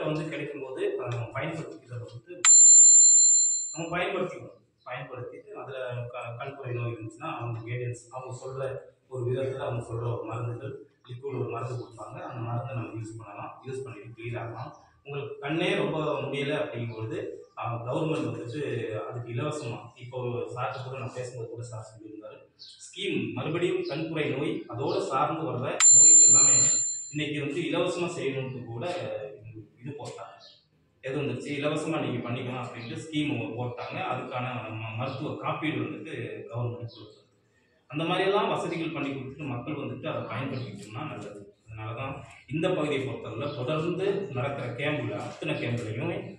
வந்து கிடைக்கும்போது அதை நம்ம பயன்படுத்திக்கிறத வந்து நம்ம பயன்படுத்திக்கணும் பயன்படுத்திட்டு அதில் க கண்புரை நோய் இருந்துச்சுன்னா அவங்க கைடன்ஸ் அவங்க சொல்கிற ஒரு விதத்தில் அவங்க சொல்கிற ஒரு மருந்துகள் லிக்விட் ஒரு மருந்து கொடுப்பாங்க அந்த மருந்தை நம்ம யூஸ் பண்ணலாம் யூஸ் பண்ணிட்டு க்ளீன் ஆகலாம் உங்களுக்கு கண்ணே ரொம்ப முடியலை அப்படிங்கும்பொழுது கவர்மெண்ட் வந்துட்டு அதுக்கு இலவசமாக இப்போ சார்ட்ட கூட நான் பேசும்போது கூட சார் சொல்லியிருந்தாரு ஸ்கீம் மறுபடியும் கண்புரை நோய் அதோடு சார்ந்து வர்ற நோய்க்கு எல்லாமே இன்னைக்கு வந்து இலவசமாக செய்யணுன்ட்டு கூட இது போட்டாங்க எது வந்துருச்சு இலவசமாக நீங்கள் பண்ணிக்கலாம் அப்படின்ட்டு ஸ்கீம் போட்டாங்க அதுக்கான ம- மருத்துவ காப்பீடு வந்துட்டு கவர்மெண்ட் கொடுத்தது அந்த மாதிரியெல்லாம் வசதிகள் பண்ணி கொடுத்துட்டு மக்கள் வந்துட்டு அதை பயன்படுத்திக்கிட்டோம்னா நல்லது அதனால தான் இந்த பகுதியை பொறுத்தவரை தொடர்ந்து நடக்கிற கேம்பில் அத்தனை கேம்புலையும்